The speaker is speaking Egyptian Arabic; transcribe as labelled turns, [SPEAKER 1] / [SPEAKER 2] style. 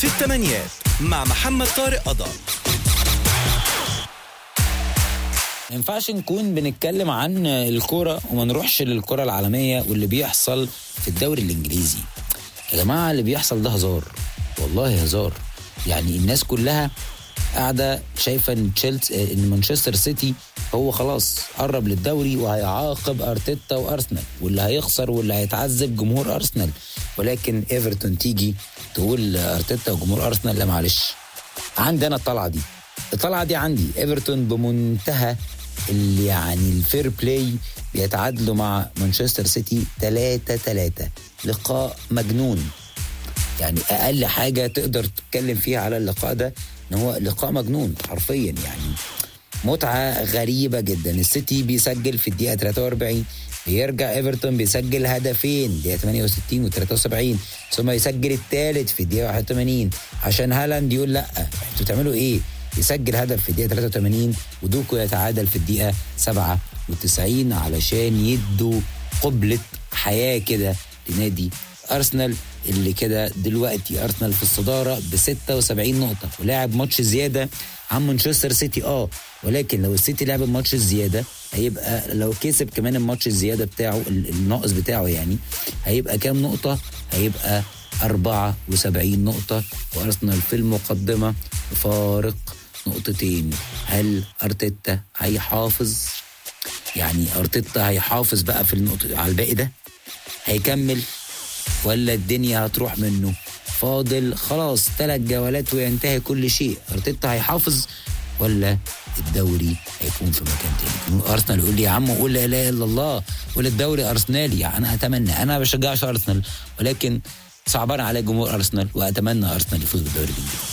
[SPEAKER 1] في الثمانيات مع محمد طارق قضا
[SPEAKER 2] ما ينفعش نكون بنتكلم عن الكرة وما نروحش للكرة العالمية واللي بيحصل في الدوري الإنجليزي يا جماعة اللي بيحصل ده هزار والله هزار يعني الناس كلها قاعدة شايفة إن تشيلسي إن مانشستر سيتي هو خلاص قرب للدوري وهيعاقب أرتيتا وأرسنال واللي هيخسر واللي هيتعذب جمهور أرسنال ولكن إيفرتون تيجي تقول أرتيتا وجمهور أرسنال لا معلش عندي أنا الطلعة دي الطلعة دي عندي إيفرتون بمنتهى اللي يعني الفير بلاي بيتعادلوا مع مانشستر سيتي 3 3 لقاء مجنون يعني اقل حاجه تقدر تتكلم فيها على اللقاء ده ان هو لقاء مجنون حرفيا يعني متعه غريبه جدا السيتي بيسجل في الدقيقه 43 بيرجع ايفرتون بيسجل هدفين دقيقه 68 و73 ثم يسجل الثالث في الدقيقه 81 عشان هالاند يقول لا انتوا بتعملوا ايه يسجل هدف في الدقيقه 83 ودوكو يتعادل في الدقيقه 97 علشان يدوا قبله حياه كده لنادي ارسنال اللي كده دلوقتي ارسنال في الصداره ب 76 نقطه ولاعب ماتش زياده عن مانشستر سيتي اه ولكن لو السيتي لعب الماتش الزياده هيبقى لو كسب كمان الماتش الزياده بتاعه ال- الناقص بتاعه يعني هيبقى كام نقطه؟ هيبقى 74 نقطه وارسنال في المقدمه بفارق نقطتين هل ارتيتا هيحافظ يعني ارتيتا هيحافظ بقى في النقطه على الباقي ده هيكمل ولا الدنيا هتروح منه فاضل خلاص ثلاث جولات وينتهي كل شيء ارتيتا هيحافظ ولا الدوري هيكون في مكان تاني ارسنال يقول لي يا عم قول لا اله الا الله قول الدوري ارسنالي يعني انا اتمنى انا ما بشجعش ارسنال ولكن صعبان على جمهور ارسنال واتمنى ارسنال يفوز بالدوري الانجليزي